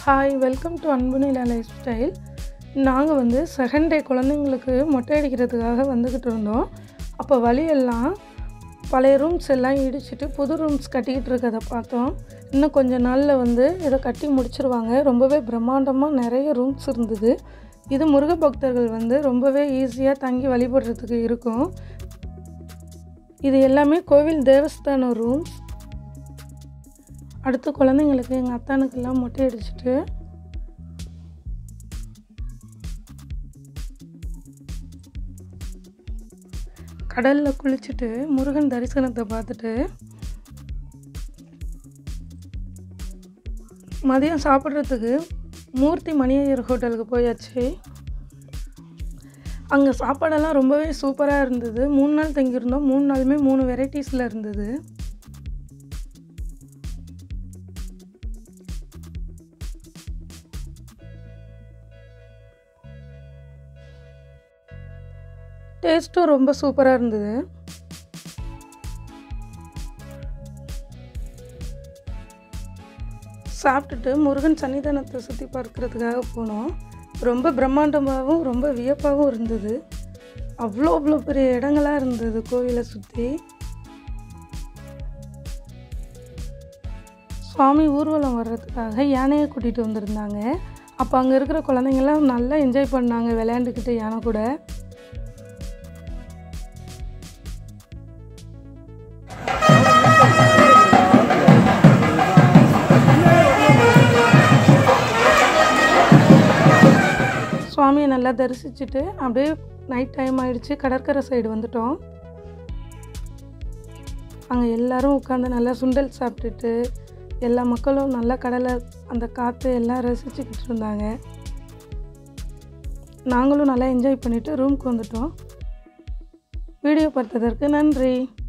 hi welcome to Anbunila lifestyle நாங்கள் வந்து second day குழந்தைங்களுக்கு மொட்டை அடிக்கிறதுக்காக வந்துக்கிட்டு இருந்தோம் அப்போ வழியெல்லாம் பழைய ரூம்ஸ் எல்லாம் இடிச்சிட்டு புது ரூம்ஸ் கட்டிக்கிட்டு இருக்கிறத பார்த்தோம் இன்னும் கொஞ்ச நாளில் வந்து இதை கட்டி முடிச்சிருவாங்க ரொம்பவே பிரம்மாண்டமாக நிறைய ரூம்ஸ் இருந்தது இது முருக பக்தர்கள் வந்து ரொம்பவே ஈஸியாக தங்கி வழிபடுறதுக்கு இருக்கும் இது எல்லாமே கோவில் தேவஸ்தான ரூம்ஸ் அடுத்து குழந்தைங்களுக்கு எங்கள் அத்தானுக்கெல்லாம் மொட்டை அடிச்சிட்டு கடலில் குளிச்சுட்டு முருகன் தரிசனத்தை பார்த்துட்டு மதியம் சாப்பிட்றதுக்கு மூர்த்தி மணியையர் ஹோட்டலுக்கு போயாச்சு அங்கே சாப்பாடெல்லாம் ரொம்பவே சூப்பராக இருந்தது மூணு நாள் தங்கியிருந்தோம் மூணு நாளுமே மூணு வெரைட்டிஸில் இருந்தது டேஸ்ட்டும் ரொம்ப சூப்பராக இருந்தது சாப்பிட்டுட்டு முருகன் சன்னிதானத்தை சுற்றி பார்க்குறதுக்காக போனோம் ரொம்ப பிரம்மாண்டமாகவும் ரொம்ப வியப்பாகவும் இருந்தது அவ்வளோ அவ்வளோ பெரிய இடங்களாக இருந்தது கோவிலை சுற்றி சுவாமி ஊர்வலம் வர்றதுக்காக யானையை கூட்டிகிட்டு வந்திருந்தாங்க அப்போ அங்கே இருக்கிற குழந்தைங்கள்லாம் நல்லா என்ஜாய் பண்ணாங்க விளையாண்டுக்கிட்டு யானை கூட சுவாமியை நல்லா தரிசிச்சுட்டு அப்படியே நைட் டைம் ஆயிடுச்சு கடற்கரை சைடு வந்துட்டோம் அங்கே எல்லாரும் உட்காந்து நல்லா சுண்டல் சாப்பிட்டுட்டு எல்லா மக்களும் நல்லா கடலை அந்த காற்று எல்லாம் ரசிச்சுக்கிட்டு இருந்தாங்க நாங்களும் நல்லா என்ஜாய் பண்ணிவிட்டு ரூமுக்கு வந்துட்டோம் வீடியோ பார்த்ததற்கு நன்றி